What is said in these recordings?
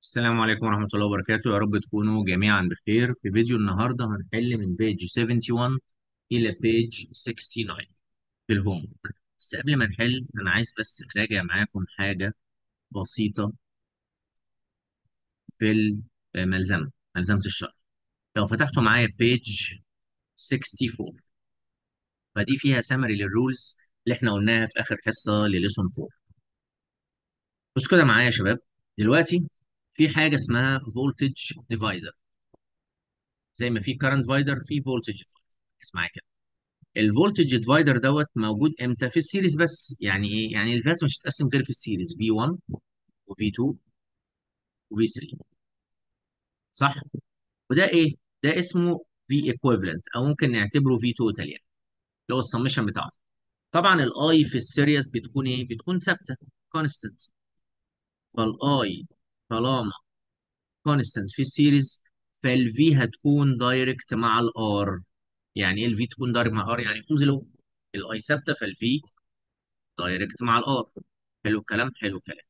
السلام عليكم ورحمة الله وبركاته يا رب تكونوا جميعا بخير في فيديو النهاردة هنحل من بيج 71 إلى بيج 69 في الهوم بس قبل ما نحل أنا عايز بس أراجع معاكم حاجة بسيطة في الملزمة ملزمة الشرح لو فتحتوا معايا بيج 64 فدي فيها سمري للرولز اللي احنا قلناها في آخر حصة لليسون 4 بصوا كده معايا يا شباب دلوقتي في حاجة اسمها voltage divider زي ما في current divider في voltage divider اسمعي كده الفولتج ديفايدر دوت موجود امتى في السيريز بس يعني ايه يعني الفات مش هتتقسم غير في السيريز في 1 وفي 2 وفي 3 صح وده ايه ده اسمه في ايكويفالنت او ممكن نعتبره في توتال يعني اللي هو السمشن بتاعه طبعا الاي في السيريز بتكون ايه بتكون ثابته كونستنت فالاي طالما كونستنت في السيريز فالفي هتكون دايركت مع الار يعني ايه الفي تكون دايركت مع الار يعني انزلوا الاي ثابته فالفي دايركت مع الار حلو الكلام حلو الكلام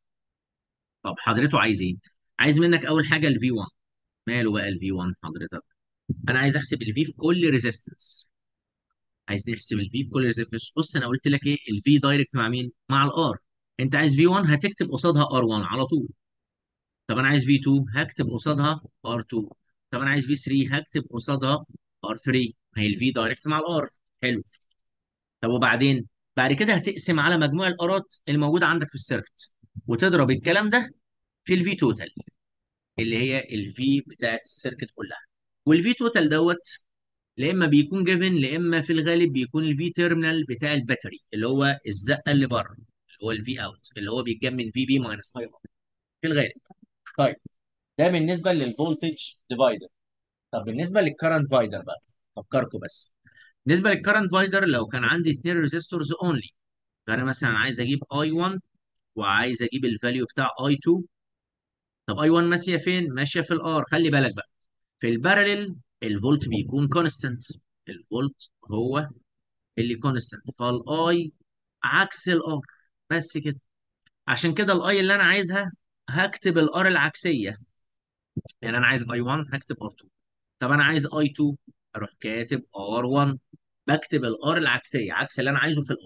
طب حضرته عايز ايه؟ عايز منك اول حاجه الفي 1 ماله بقى الفي 1 حضرتك؟ انا عايز احسب الفي في كل ريزيستنس عايز نحسب الفي في كل ريزيستنس بص انا قلت لك ايه الفي دايركت مع مين؟ مع الار انت عايز في 1 هتكتب قصادها ار 1 على طول طب انا عايز في 2 هكتب قصادها ار 2 طب انا عايز في 3 هكتب قصادها ار 3 ما هي الفي دايركت مع الار حلو طب وبعدين بعد كده هتقسم على مجموع الارات الموجوده عندك في السيركت وتضرب الكلام ده في الفي توتال اللي هي الفي بتاعت السيركت كلها والفي توتال دوت لا اما بيكون جيفن لا اما في الغالب بيكون الفي تيرمينال بتاع الباتري اللي هو الزقه اللي بره اللي هو الفي اوت اللي هو بيتجمع من في بي ماينس في الغالب طيب ده بالنسبه للفولتج ديفايدر طب بالنسبه للكرنت فايدر بقى فكركم بس بالنسبه للكرنت فايدر لو كان عندي اثنين ريزيستورز اونلي فانا مثلا عايز اجيب اي 1 وعايز اجيب الفاليو بتاع اي 2 طب اي 1 ماشيه فين ماشيه في الار خلي بالك بقى في الباراليل الفولت بيكون كونستنت الفولت هو اللي كونستنت فالاي عكس الار بس كده عشان كده الاي اللي انا عايزها هكتب الار العكسيه يعني انا عايز اي 1 هكتب ار 2 طب انا عايز اي 2 اروح كاتب ار 1 بكتب الار العكسيه عكس اللي انا عايزه في الار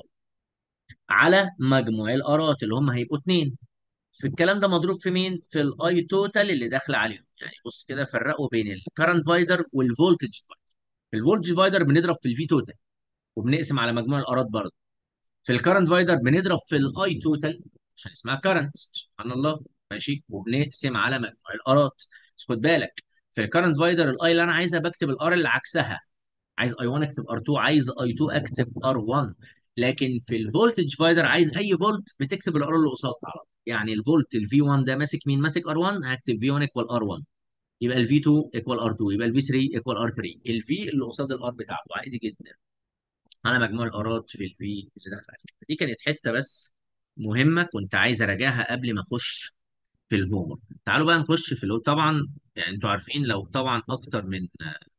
على مجموع الارات اللي هم هيبقوا اتنين في الكلام ده مضروب في مين؟ في الاي توتال اللي داخله عليهم يعني بص كده فرقوا بين الكرنت فايدر والفولتج فايدر الفولتج فايدر بنضرب في الفي توتال وبنقسم على مجموع الارات برضه في الكرنت فايدر بنضرب في الاي توتال عشان اسمها كرنت سبحان الله ماشي وبنقسم على مجموع الارات بس خد بالك في الكرنت فايدر الاي اللي انا عايزها بكتب الار اللي عكسها عايز اي 1 اكتب ار 2 عايز اي 2 اكتب ار 1 لكن في الفولتج فايدر عايز اي فولت بتكتب الار اللي قصادها على طول يعني الفولت الفي 1 ده ماسك مين ماسك ار 1 هكتب في 1 ايكوال ار 1 يبقى الفي 2 ايكوال ار 2 يبقى الفي 3 ايكوال ار 3 الفي اللي قصاد الار بتاعته عادي جدا على مجموع الارات في الفي اللي داخل عليه دي كانت حته بس مهمه كنت عايز اراجعها قبل ما اخش في الهوم تعالوا بقى نخش في الهوم طبعا يعني انتوا عارفين لو طبعا اكتر من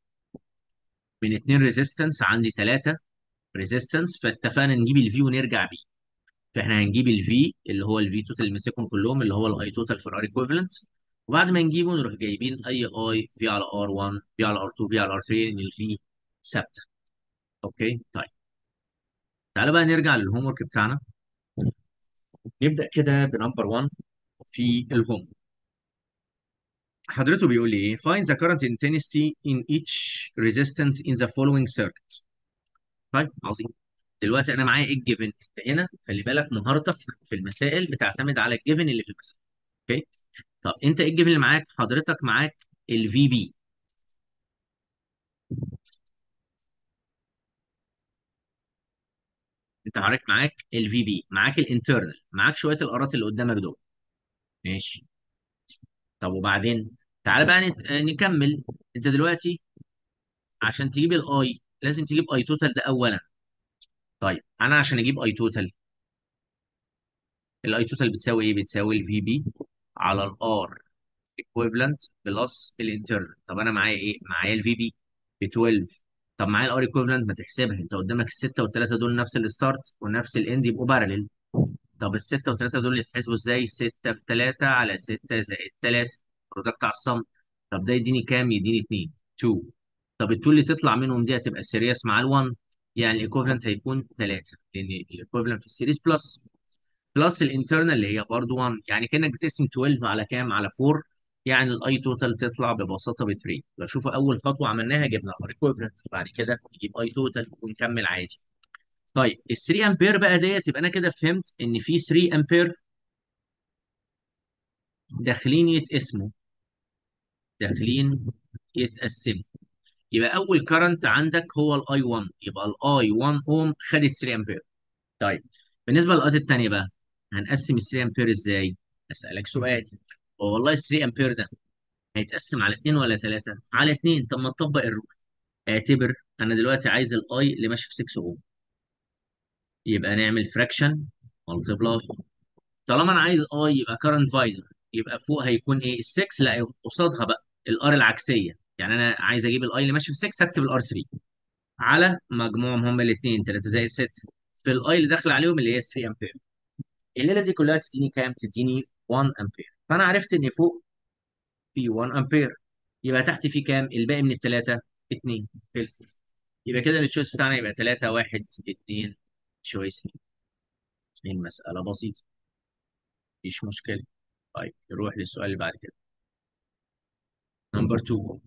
من اتنين ريزيستنس عندي ثلاثه ريزيستنس فاتفقنا نجيب الفي ونرجع بيه فاحنا هنجيب الفي اللي هو الفي توتال اللي ماسكهم كلهم اللي هو الاي توتال في الار ايكويفالنت وبعد ما نجيبه نروح جايبين اي اي في على ار 1 في على ار 2 في على ار 3 لان الفي ثابته اوكي طيب تعالى بقى نرجع للهوم ورك بتاعنا نبدا كده بنمبر 1 في الهوم حضرته بيقول لي ايه find the current intensity in each resistance in the following circuit طيب عظيم دلوقتي انا معايا ايه الجيفن انت هنا خلي بالك مهارتك في المسائل بتعتمد على الجيفن اللي في المسائل اوكي طب انت ايه الجيفن اللي معاك حضرتك معاك الفي بي انت حضرتك معاك الفي بي معاك الانترنال معاك شويه الارات اللي قدامك دول ماشي طب وبعدين تعالى بقى نت... نكمل انت دلوقتي عشان تجيب الاي لازم تجيب اي توتال ده اولا طيب انا عشان اجيب اي توتال الاي توتال بتساوي ايه بتساوي الفي بي على الار ايكويفالنت بلس الانترنال طب انا معايا ايه معايا الفي بي ب 12 طب معايا الار ايكويفالنت ما تحسبها انت قدامك السته والثلاثه دول نفس الستارت ونفس الاند يبقوا بارلل طب السته والثلاثه دول يتحسبوا ازاي 6 في 3 على 6 زائد 3 برودكت على الصم طب ده يديني كام يديني 2 2 طب ال2 اللي تطلع منهم دي هتبقى سيريس مع ال1 يعني الايكوفلنت هيكون 3 لان الايكوفلنت في السيريس بلس بلس الانترنال اللي هي برضه 1 يعني كانك بتقسم 12 على كام على 4 يعني الاي توتال تطلع ببساطه ب 3 بشوف اول خطوه عملناها جبنا الار ايكوفلنت بعد كده نجيب اي توتال ونكمل عادي طيب ال 3 امبير بقى ديت يبقى انا كده فهمت ان في 3 امبير داخلين يتقسموا داخلين يتقسموا يبقى اول كرنت عندك هو الاي 1 يبقى الاي 1 اوم خدت 3 امبير طيب بالنسبه للقط الثانيه بقى هنقسم ال 3 امبير ازاي؟ اسالك سؤال هو والله ال 3 امبير ده هيتقسم على 2 ولا 3؟ على 2 طب ما تطبق الرول اعتبر انا دلوقتي عايز الاي اللي ماشي في 6 اوم يبقى نعمل فراكشن ملتبلاي طالما انا عايز اي يبقى كارنت فايدر يبقى فوق هيكون ايه ال 6 لا قصادها بقى الار العكسيه يعني انا عايز اجيب الاي اللي ماشي في 6 هكتب الار 3 على مجموعهم هما الاثنين 3 زائد 6 في الاي اللي داخل عليهم اللي هي 3 امبير الليله دي كلها تديني كام تديني 1 امبير فانا عرفت ان فوق في 1 امبير يبقى تحت في كام الباقي من الثلاثه 2 خلصت يبقى كده التشويس بتاعنا يبقى 3 1 2 تشويس المساله بسيطه مفيش مشكله طيب نروح للسؤال اللي بعد كده نمبر 2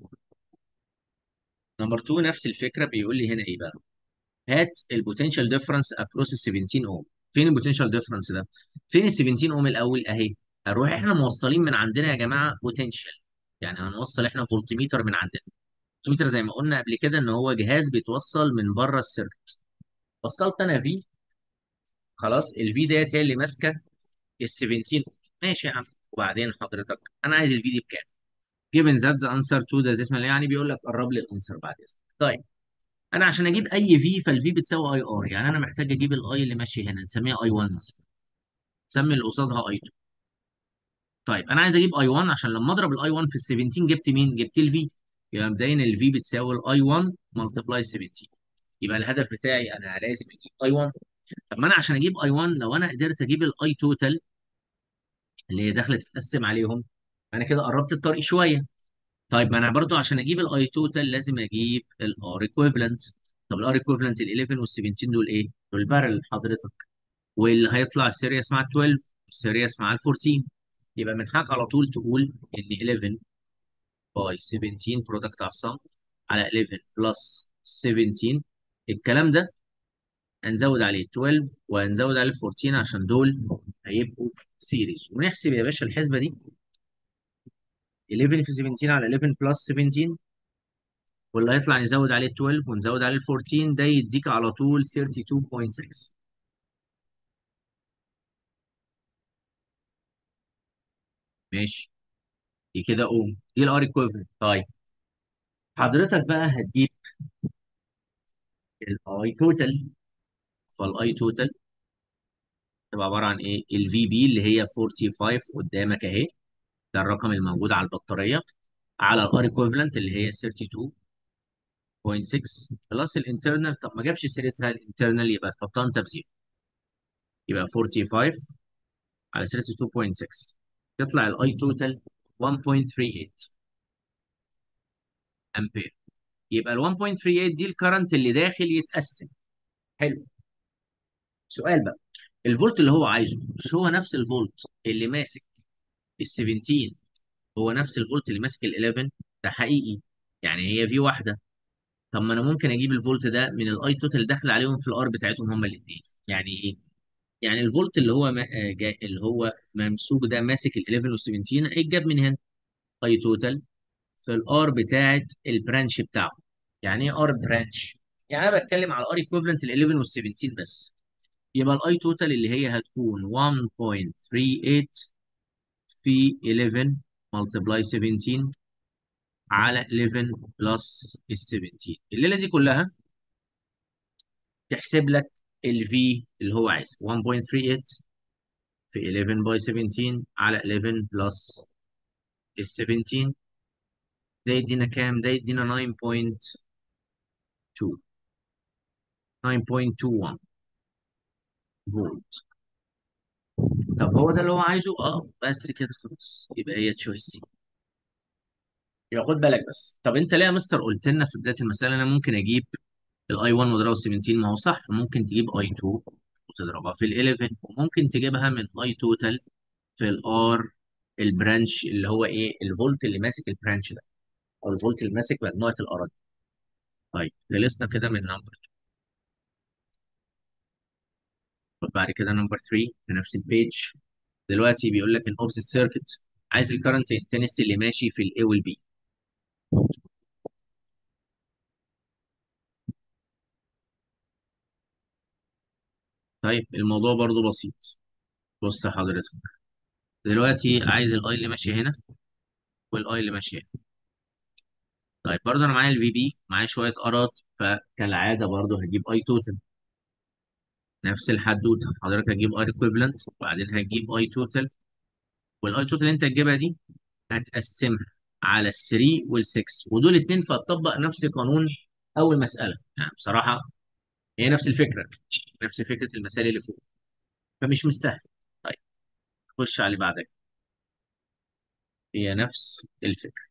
نمبر 2 نفس الفكره بيقول لي هنا ايه بقى هات البوتنشال ديفرنس اكروس ال 17 اوم فين البوتنشال ديفرنس ده فين ال 17 اوم الاول اهي هنروح احنا موصلين من عندنا يا جماعه بوتنشال يعني هنوصل احنا فولتميتر من عندنا فولتميتر زي ما قلنا قبل كده ان هو جهاز بيتوصل من بره السيركت وصلت انا في خلاص الفي ديت هي اللي ماسكه ال 17 ماشي يا عم وبعدين حضرتك انا عايز الفي دي بكام given that the answer to the decimal يعني بيقول لك قرب لي الانسر بعد اذنك طيب انا عشان اجيب اي في فالفي بتساوي اي ار يعني انا محتاج اجيب الاي اللي ماشي هنا نسميها اي 1 مثلا نسمي اللي قصادها اي 2 طيب انا عايز اجيب اي 1 عشان لما اضرب الاي 1 في ال 17 جبت مين جبت الفي يبقى مبدئيا الفي بتساوي الاي 1 ملتبلاي 17 يبقى الهدف بتاعي انا لازم اجيب اي 1 طب ما انا عشان اجيب اي 1 لو انا قدرت اجيب الاي توتال اللي هي داخله تتقسم عليهم انا كده قربت الطريق شويه طيب ما انا برضو عشان اجيب الاي توتال لازم اجيب الار ايكويفالنت طب الار ايكويفالنت ال 11 وال 17 دول ايه؟ دول بارل حضرتك واللي هيطلع السيريس مع ال 12 السيريس مع ال 14 يبقى من حقك على طول تقول ان 11 باي 17 برودكت على الصم على 11 بلس 17 الكلام ده هنزود عليه 12 وهنزود عليه 14 عشان دول هيبقوا سيريز ونحسب يا باشا الحسبه دي 11 في 17 على 11 بلس 17 واللي هيطلع نزود عليه 12 ونزود عليه 14 ده يديك على طول 32.6 ماشي دي كده اوم دي الار ايكويفالنت طيب حضرتك بقى هتجيب الاي توتال فالاي توتال تبقى عباره عن ايه الفي بي اللي هي 45 قدامك اهي ده الرقم الموجود على البطاريه على الار ايكويفالنت اللي هي 32.6 بلس الانترنال طب ما جابش سيرتها الانترنال يبقى تحطها انت بزيرو يبقى 45 على 32.6 يطلع الاي توتال 1.38 امبير يبقى ال 1.38 دي الكرنت اللي داخل يتقسم حلو سؤال بقى الفولت اللي هو عايزه مش هو نفس الفولت اللي ماسك ال 17 هو نفس الفولت اللي ماسك ال 11 ده حقيقي يعني هي في واحده طب ما انا ممكن اجيب الفولت ده من الاي توتال داخل عليهم في الار بتاعتهم هما الاثنين يعني ايه يعني الفولت اللي هو ما آه، جاي اللي هو ممسوك ده ماسك ال 11 وال 17 هيتجاب من هنا اي توتال في الار بتاعت البرانش بتاعه يعني ايه ار برانش يعني انا بتكلم على الار ايكويفالنت ال 11 وال 17 بس يبقى الاي توتال اللي هي هتكون 1.38 في 11 ملتبلاي 17 على 11 بلس ال 17 الليله دي كلها تحسب لك الفي اللي هو عايزه 1.38 في 11 باي 17 على 11 بلس ال 17 ده يدينا كام؟ ده يدينا 9.2 9.21 فولت طب هو ده اللي هو عايزه؟ اه بس كده خلاص يبقى هي تشويس سي يبقى خد بالك بس طب انت ليه يا مستر قلت لنا في بدايه المساله انا ممكن اجيب الاي 1 واضربه في 17 ما هو صح ممكن تجيب اي 2 وتضربها في ال 11 وممكن تجيبها من اي توتال في الار البرانش اللي هو ايه الفولت اللي ماسك البرانش ده او الفولت اللي ماسك مجموعه الاراضي طيب خلصنا كده من نمبر 2 طب بعد كده نمبر 3 في نفس البيج دلوقتي بيقول لك الاوبزيت سيركت عايز الكرنت انتنستي اللي ماشي في الاي والبي طيب الموضوع برضو بسيط بص حضرتك دلوقتي عايز الاي اللي ماشي هنا والاي اللي ماشي هنا طيب برضه انا معايا الفي بي معايا شويه ارات فكالعاده برضه هجيب اي توتال نفس الحدوته حضرتك هتجيب اي ايكويفالنت وبعدين هتجيب اي توتال والاي توتال اللي انت هتجيبها دي هتقسمها على ال 3 وال 6 ودول اتنين فهتطبق نفس قانون اول مساله يعني بصراحه هي نفس الفكره نفس فكره المسائل اللي فوق فمش مستاهل طيب خش على اللي بعدك هي نفس الفكره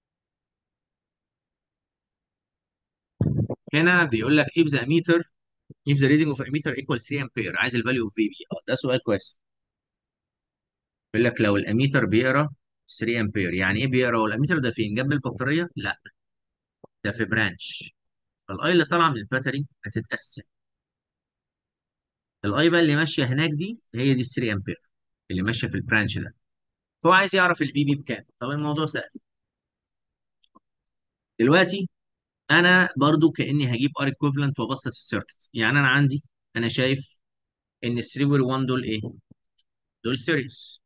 هنا بيقول لك if the meter if the reading of a meter equals 3 ampere عايز الفاليو اوف في بي اه ده سؤال كويس بيقول لك لو الاميتر بيقرا 3 امبير يعني ايه بيقرا والاميتر ده فين جنب البطاريه لا ده في برانش فالاي اللي طالعه من الباتري هتتقسم الاي بقى اللي ماشيه هناك دي هي دي 3 امبير اللي ماشيه في البرانش ده فهو عايز يعرف الفي بي بكام طب الموضوع سهل دلوقتي انا برضو كاني هجيب ار ايكوفالنت وابسط السيركت يعني انا عندي انا شايف ان ال 3 وال 1 دول ايه دول سيريس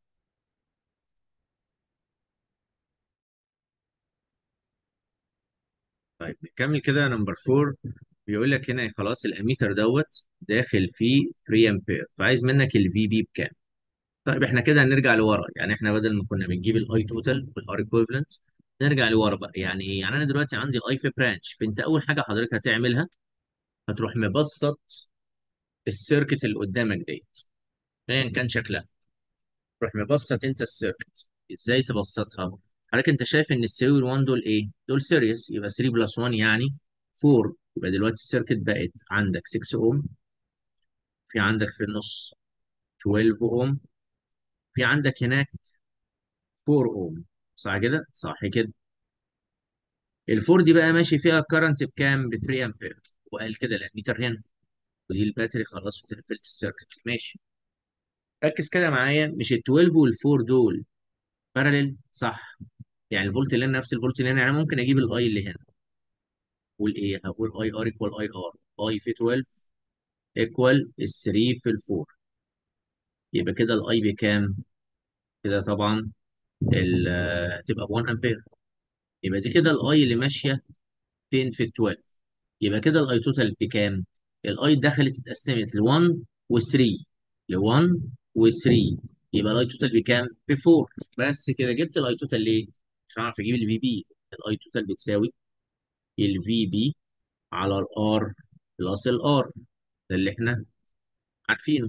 طيب نكمل كده نمبر 4 بيقول لك هنا خلاص الاميتر دوت داخل فيه 3 امبير فعايز منك الفي بي بكام طيب احنا كده هنرجع لورا يعني احنا بدل ما كنا بنجيب الاي توتال والار ايكويفالنت نرجع لورا بقى يعني ايه يعني انا دلوقتي عندي الاي في برانش فانت اول حاجه حضرتك هتعملها هتروح مبسط السيركت اللي قدامك ديت ايا كان شكلها تروح مبسط انت السيركت ازاي تبسطها حضرتك انت شايف ان السيري وال1 دول ايه دول سيريس يبقى 3 بلس 1 يعني 4 يبقى دلوقتي السيركت بقت عندك 6 اوم في عندك في النص 12 اوم في عندك هناك 4 اوم صح كده صح كده الفور دي بقى ماشي فيها كرنت بكام ب 3 امبير وقال كده الاميتر هنا ودي الباتري خلاص وتقفلت السيركت ماشي ركز كده معايا مش ال 12 وال 4 دول باراليل صح يعني الفولت اللي هنا نفس الفولت اللي هنا يعني ممكن اجيب الاي اللي هنا اقول ايه هقول اي ار ايكوال اي ار اي في 12 ايكوال ال 3 في ال 4 يبقى كده الاي بكام كده طبعا ال- هتبقى ب 1 امبير يبقى دي كده الاي اللي ماشيه فين في ال 12 يبقى كده الاي توتال بكام؟ الاي دخلت اتقسمت ل 1 و 3 ل 1 و 3 يبقى الاي توتال بكام؟ ب 4 بس كده جبت الاي توتال ليه؟ مش هعرف اجيب الفي بي الاي توتال بتساوي الفي بي على الار بلس الار ده اللي احنا عارفينه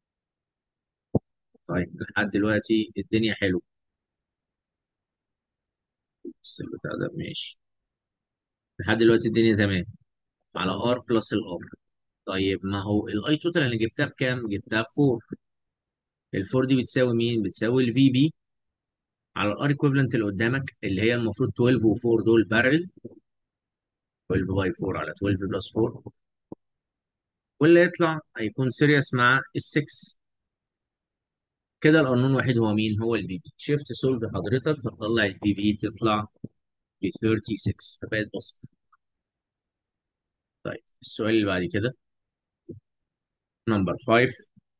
طيب لحد دلوقتي الدنيا حلوه بس البتاع ده ماشي لحد دلوقتي الدنيا تمام على ار بلس الار طيب ما هو الاي توتال اللي جبتها بكام؟ جبتها ب 4 الفور دي بتساوي مين؟ بتساوي الفي بي على الار ايكويفالنت اللي قدامك اللي هي المفروض 12 و4 دول بارل 12 باي 4 على 12 بلس 4 واللي يطلع هيكون سيريس مع ال 6 كده القانون واحد هو مين؟ هو الفي بي شيفت سولف حضرتك هتطلع الفي بي تطلع ب 36 فبقت بسيطه طيب السؤال اللي بعد كده نمبر 5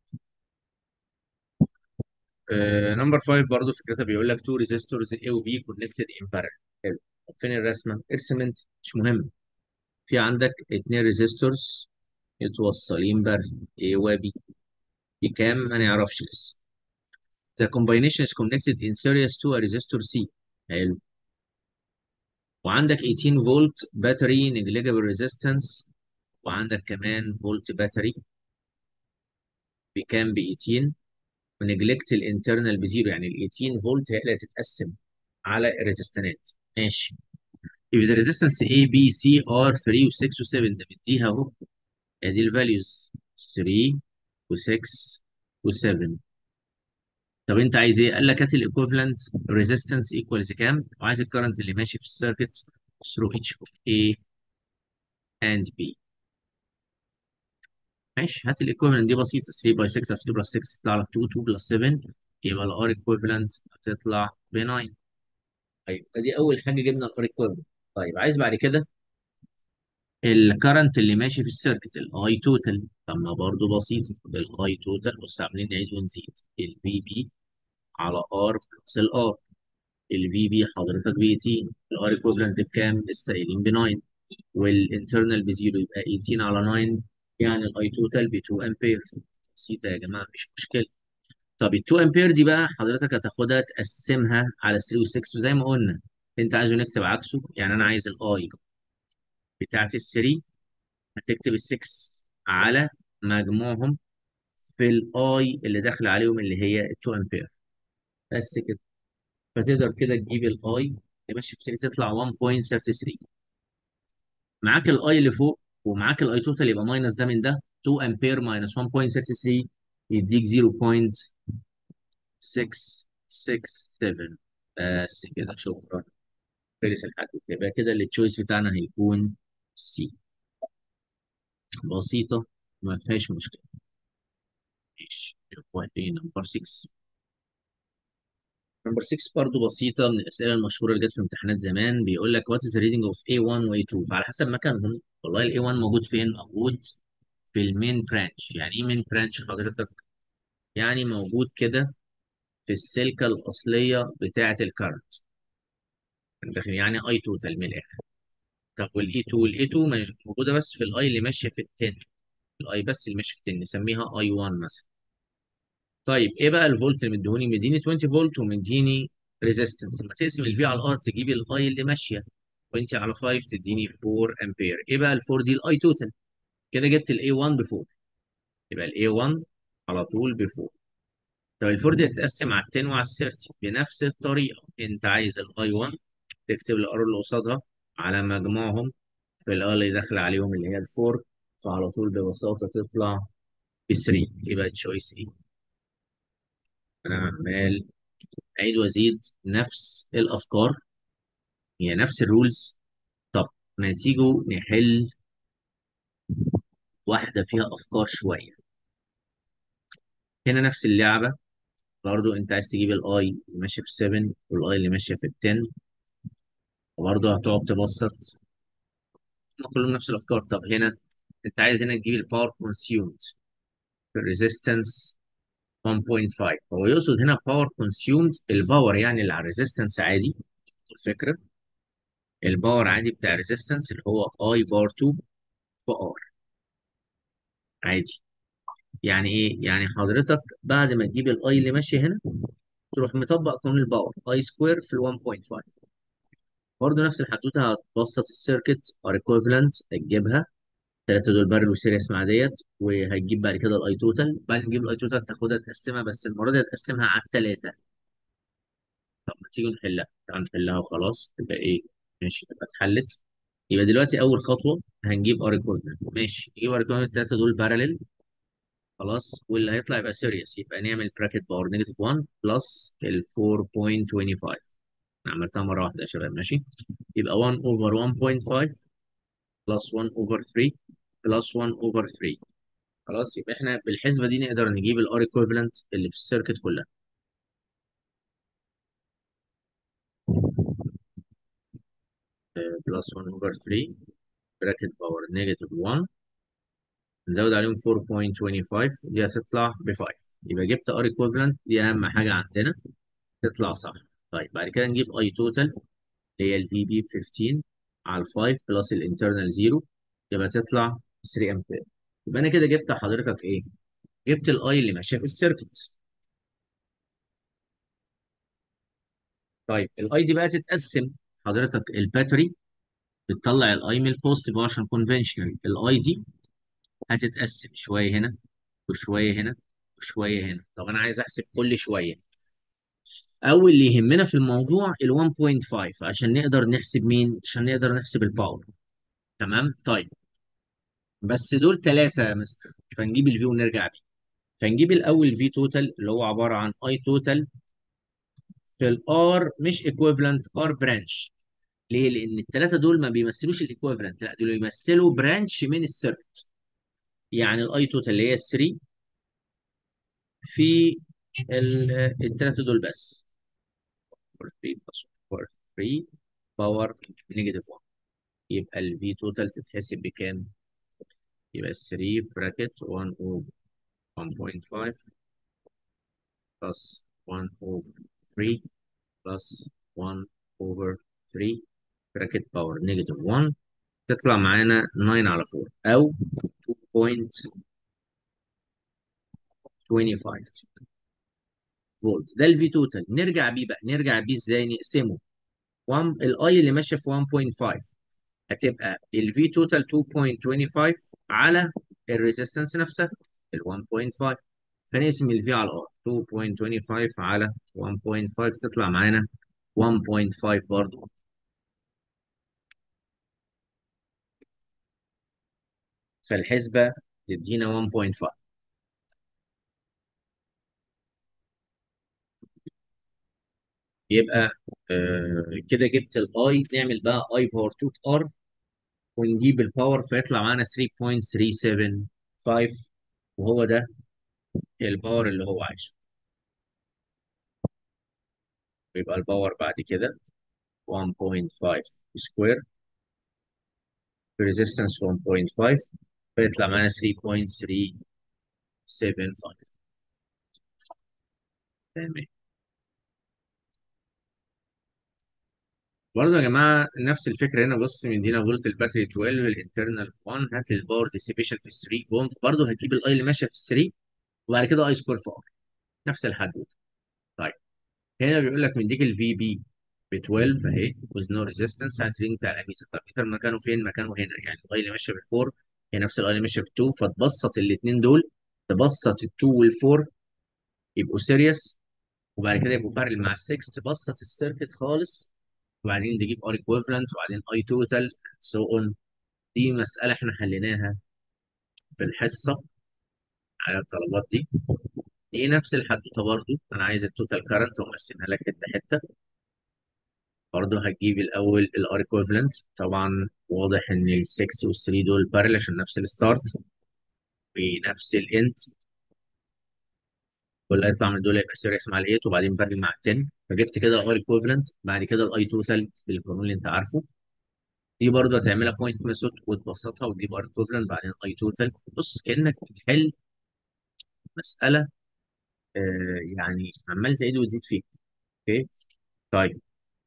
نمبر 5 برضه فكرتها بيقول لك تو ريزيستورز A و B connected in parallel حلو طب فين الرسمه؟ ارسم انت مش مهم في عندك اتنين ريزيستورز متوصلين بارل A و B بكام ما نعرفش لسه The combination is connected in series to a resistor C حلو وعندك 18 فولت باتري negligible resistance وعندك كمان فولت باتري بكام ب 18 ونجلكت الانترنال بزيرو يعني ال 18 فولت هي اللي هتتقسم على الريزستانات ماشي if the resistance A B C are 3 و 6 و 7 ده مديها اهو ادي الفاليوز 3 و 6 و 7 طب انت عايز ايه؟ قال لك هات الايكوفالنت ريزيستنس ايكوالز كام؟ وعايز الكرنت اللي ماشي في السيركت through each of A and B ماشي هات الايكوفالنت دي بسيطه 3 باي 6 3 بلس 6 تطلع لك 2 2 بلس 7 يبقى الار ايكوفالنت هتطلع ب 9 طيب ادي اول حاجه جبنا الار ايكوفالنت طيب عايز بعد كده الكرنت اللي ماشي في السيركت الاي توتال طب ما برضه بسيط الاي توتال بص عاملين نعيد ونزيد الفي بي على ار بلس الار الفي بي حضرتك ب 18 الار ايكوفالنت بكام؟ لسه قايلين ب 9 والانترنال بزيرو يبقى 18 على 9 يعني الاي توتال ب 2 امبير بسيطه يا جماعه مش مشكله طب ال 2 امبير دي بقى حضرتك هتاخدها تقسمها على 3 و 6 وزي ما قلنا انت عايزه نكتب عكسه يعني انا عايز الاي بتاعت ال 3 هتكتب ال 6 على مجموعهم في الاي اللي داخل عليهم اللي هي ال 2 امبير بس كده فتقدر كده تجيب الاي اللي ماشي في 3 تطلع 1.33 معاك الاي اللي فوق ومعاك الاي توتال يبقى ماينس ده من ده 2 امبير ماينس 1.33 يديك 0.667 بس كده شكرا خلص الحل يبقى كده التشويس بتاعنا هيكون سي بسيطة ما فيهاش مشكلة ماشي نمبر 6 نمبر 6 برضه بسيطة من الأسئلة المشهورة اللي جت في امتحانات زمان بيقول لك what is the reading of A1 و A2 فعلى حسب مكانهم والله ال A1 موجود فين؟ موجود في المين برانش يعني ايه مين برانش حضرتك؟ يعني موجود كده في السلكة الأصلية بتاعة الكارنت يعني اي توتال من الآخر طب والاي 2 والاي 2 موجودة بس في الاي اللي ماشية في التن الاي بس اللي ماشية في التن نسميها اي 1 مثلا طيب ايه بقى الفولت اللي مديهوني مديني 20 فولت ومديني ريزيستنس لما تقسم الفي على الار تجيب الاي اللي ماشيه 20 على 5 تديني 4 امبير ايه بقى ال 4 دي الاي توتال كده جبت الاي 1 ب 4 يبقى الاي 1 على طول ب 4 طب ال 4 دي هتتقسم على ال 10 وعلى ال 30 بنفس الطريقه انت عايز الاي 1 تكتب الار اللي قصادها على مجموعهم في الار اللي داخله عليهم اللي هي ال 4 فعلى طول ببساطه تطلع ب 3 يبقى تشويس ايه انا عمال اعيد وازيد نفس الافكار هي نفس الرولز طب ما تيجوا نحل واحده فيها افكار شويه هنا نفس اللعبه برضو انت عايز تجيب الاي اللي ماشيه في 7 والاي اللي ماشيه في 10 وبرضو هتقعد تبسط هم كلهم نفس الافكار طب هنا انت عايز هنا تجيب الباور كونسيومد في الريزيستنس 1.5 هو يقصد هنا باور كونسيومد الباور يعني اللي على الريزيستنس عادي الفكره الباور عادي بتاع الريزيستنس اللي هو اي بار 2 في ار عادي يعني ايه يعني حضرتك بعد ما تجيب الاي اللي ماشي هنا تروح مطبق قانون الباور اي سكوير في ال 1.5 برضه نفس الحدوته هتبسط السيركت ار ايكويفالنت هتجيبها ثلاثه دول بارل وسيريس مع ديت وهتجيب بعد كده الاي توتال بعد ما تجيب الاي توتال تاخدها تقسمها بس المره دي هتقسمها على الثلاثه طب ما تيجي نحلها تعال نحلها وخلاص تبقى ايه ماشي تبقى اتحلت يبقى دلوقتي اول خطوه هنجيب ار ايكويفالنت ماشي نجيب ار ايكويفالنت الثلاثه دول بارلل خلاص واللي هيطلع يبقى سيريس يبقى نعمل براكت باور نيجاتيف 1 بلس ال 4.25 عملتها مره واحده يا شباب ماشي يبقى 1 اوفر 1.5 بلس 1 اوفر 3 بلس 1 اوفر 3 خلاص يبقى احنا بالحسبه دي نقدر نجيب الار ايكويفالنت اللي في السيركت كلها بلس 1 اوفر 3 براكت باور نيجاتيف 1 نزود عليهم 4.25 دي هتطلع ب 5 يبقى جبت ار ايكويفالنت دي اهم حاجه عندنا تطلع صح طيب بعد كده نجيب اي توتال اللي هي الفي بي ب 15 على 5 بلس الانترنال 0 يبقى تطلع 3 امبير يبقى انا كده جبت حضرتك ايه؟ جبت الاي اللي ماشيه في السيركت طيب الاي دي بقى تتقسم حضرتك الباتري بتطلع الاي من البوزيتيف عشان كونفنشنال الاي دي هتتقسم شويه هنا وشويه هنا وشويه هنا طب انا عايز احسب كل شويه او اللي يهمنا في الموضوع ال 1.5 عشان نقدر نحسب مين عشان نقدر نحسب الباور تمام طيب بس دول ثلاثه يا مستر فنجيب الفي ونرجع بيه فنجيب الاول في توتال اللي هو عباره عن اي توتال في الار مش ايكويفالنت ار برانش ليه لان الثلاثه دول ما بيمثلوش الايكويفالنت لا دول يمثلوا برانش من السيركت يعني الاي توتال اللي هي 3 في الثلاثه دول بس 3 بلس 3 باور نيجاتيف 1 يبقى الفي توتال تتحسب بكام؟ يبقى 3 براكت 1 اوفر 1.5 بلس 1 اوفر 3 بلس 1 اوفر 3 براكت باور نيجاتيف 1 تطلع معانا 9 على 4 او 2.25 فولت ده الفي توتال نرجع بيه بقى نرجع بيه ازاي نقسمه 1 الاي اللي ماشيه في 1.5 هتبقى الفي توتال 2.25 على الريزيستنس نفسها ال 1.5 فنقسم الفي على الار 2.25 على 1.5 تطلع معانا 1.5 برضه فالحسبة تدينا 1.5 يبقى آه كده جبت الاي نعمل بقى اي باور 2 في ار ونجيب الباور فيطلع معانا 3.375 وهو ده الباور اللي هو عايزه يبقى الباور بعد كده 1.5 سكوير ريزيستنس 1.5 فيطلع معانا 3.375 تمام برضه يا جماعه نفس الفكره هنا بص مدينا فولت الباتري 12 الانترنال 1 هات لي الباور ديسيبيشن في 3 بوم برضه هتجيب الاي اللي ماشيه في 3 وبعد كده اي سكوير في ار نفس الحدوته طيب هنا بيقول لك مديك الفي بي ب 12 اهي ويز نو ريزيستنس عايز الرينج بتاع الاميتر طب الميتر مكانه فين؟ مكانه هنا يعني الاي اللي ماشيه بال 4 هي نفس الاي اللي ماشيه بال 2 فتبسط الاثنين دول تبسط ال 2 وال 4 يبقوا سيريس وبعد كده يبقوا بارل مع ال 6 تبسط السيركت خالص وبعدين تجيب ار ايكويفالنت وبعدين اي توتال سو اون دي مساله احنا حليناها في الحصه على الطلبات دي دي نفس الحدوته برضو انا عايز التوتال كارنت ومقسمها لك حته حته برضه هتجيب الاول الار ايكويفالنت طبعا واضح ان ال 6 وال 3 دول بارل عشان نفس الستارت بنفس الاند واللي هيطلع من دول هيبقى سيريس مع ال 8 وبعدين بارل مع ال 10 فجبت كده الار ايكويفالنت بعد كده الاي توتال بالقانون اللي انت عارفه دي برضه هتعملها بوينت ميثود وتبسطها وتجيب ار ايكويفالنت بعدين اي توتال بص كانك بتحل مساله آه يعني عمال تعيد وتزيد فيها اوكي طيب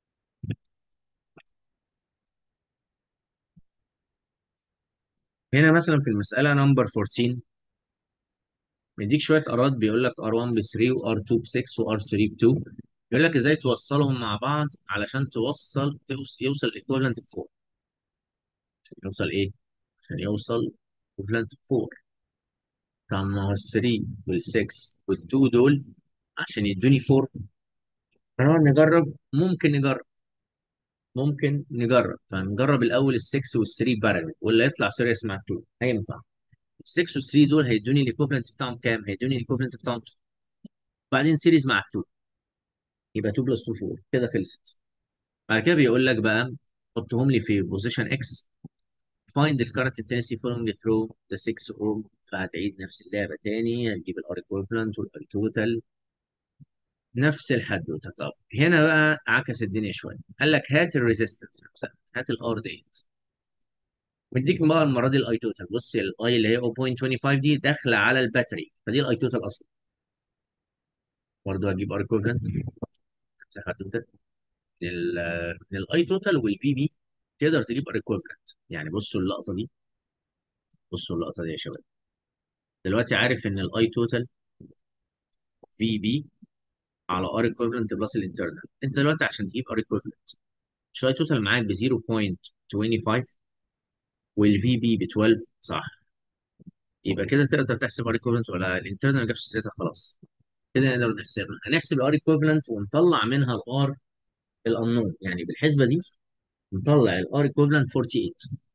هنا مثلا في المساله نمبر 14 مديك شويه ارات بيقول لك ار1 ب 3 وار2 ب 6 وار3 ب 2 بيقول لك ازاي توصلهم مع بعض علشان توصل توص- يوصل ايكوفالنت ب 4 عشان يوصل ايه؟ عشان يوصل ايكوفالنت ب 4 طب ما هو ال 3 وال 6 وال 2 دول عشان يدوني 4 فنقعد نجرب ممكن نجرب ممكن نجرب فنجرب الاول ال 6 وال 3 بارallel واللي يطلع سيريس مع 2 هينفع ال 6 وال 3 دول هيدوني الايكوفالنت بتاعهم كام؟ هيدوني الايكوفالنت بتاعهم 2 بعدين سيريز مع 2 يبقى 2 بلس 2 4 كده خلصت بعد كده بيقول لك بقى حطهم لي في بوزيشن اكس find the current intensity flowing through the 6 ohm فهتعيد نفس اللعبه تاني هتجيب الار equivalent والار توتال نفس الحدوته طب هنا بقى عكس الدنيا شويه قال لك هات الريزيستنس نفسها هات الار ديت مديك بقى المره دي الاي توتال بص الاي اللي هي 0.25 دي داخله على الباتري فدي الاي توتال اصلا برضه هجيب ار equivalent نفس الحدوته من ال من الاي توتال والفي بي تقدر تجيب ار equivalent يعني بصوا اللقطه دي بصوا اللقطه دي يا شباب دلوقتي عارف ان الاي توتال في بي على ار ايكويفالنت بلس الانترنال انت دلوقتي عشان تجيب ار ايكويفالنت مش الاي توتال معاك ب 0.25 والفي بي ب 12 صح يبقى كده تقدر تحسب ار ايكويفالنت ولا الانترنال ما جابش سيرتها خلاص كده نقدر نحسبها هنحسب الار ايكوفالنت ونطلع منها الار الانون يعني بالحسبه دي نطلع الار ايكوفالنت 48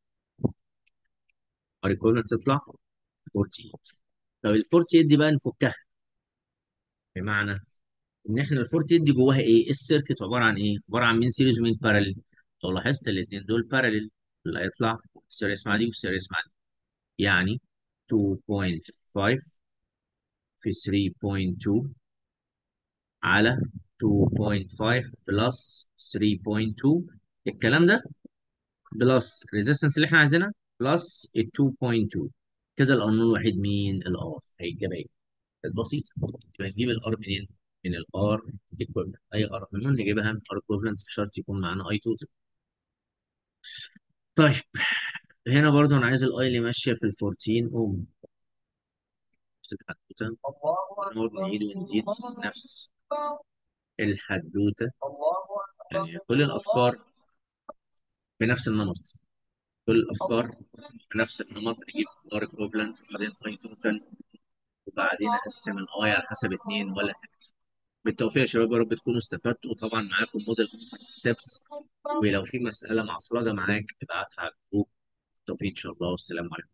ار ايكوفالنت تطلع 48 طب ال 48 دي بقى نفكها بمعنى ان احنا ال 48 دي جواها ايه؟ السيركت عباره عن ايه؟ عباره عن مين سيريز ومين باراليل لو لاحظت الاثنين دول باراليل اللي هيطلع سيريس مع دي وسيريس مع دي يعني 2.5 في 3.2 على 2.5 بلس 3.2 الكلام ده بلس الريزيستنس اللي احنا عايزينها بلس ال 2.2 كده القانون الوحيد مين؟ الار هيجيبها ايه؟ بسيطه يبقى نجيب الار منين؟ من الار ايكويفالنت اي ار منهم نجيبها من ار ايكويفالنت بشرط يكون معانا اي توتال طيب هنا برضو انا عايز الاي اللي ماشيه في ال 14 اوم نفس الحدوته نقعد نعيد ونزيد نفس الحدوته يعني كل الافكار بنفس النمط كل الافكار بنفس النمط نجيب ار ايكويفالنت وبعدين اي توتال وبعدين اقسم الاي على حسب اثنين ولا ثلاثه بالتوفيق يا شباب يا رب تكونوا استفدتوا وطبعا معاكم موديل ستيبس ولو في مساله معصلجه معاك ابعتها على الجروب بالتوفيق ان شاء الله والسلام عليكم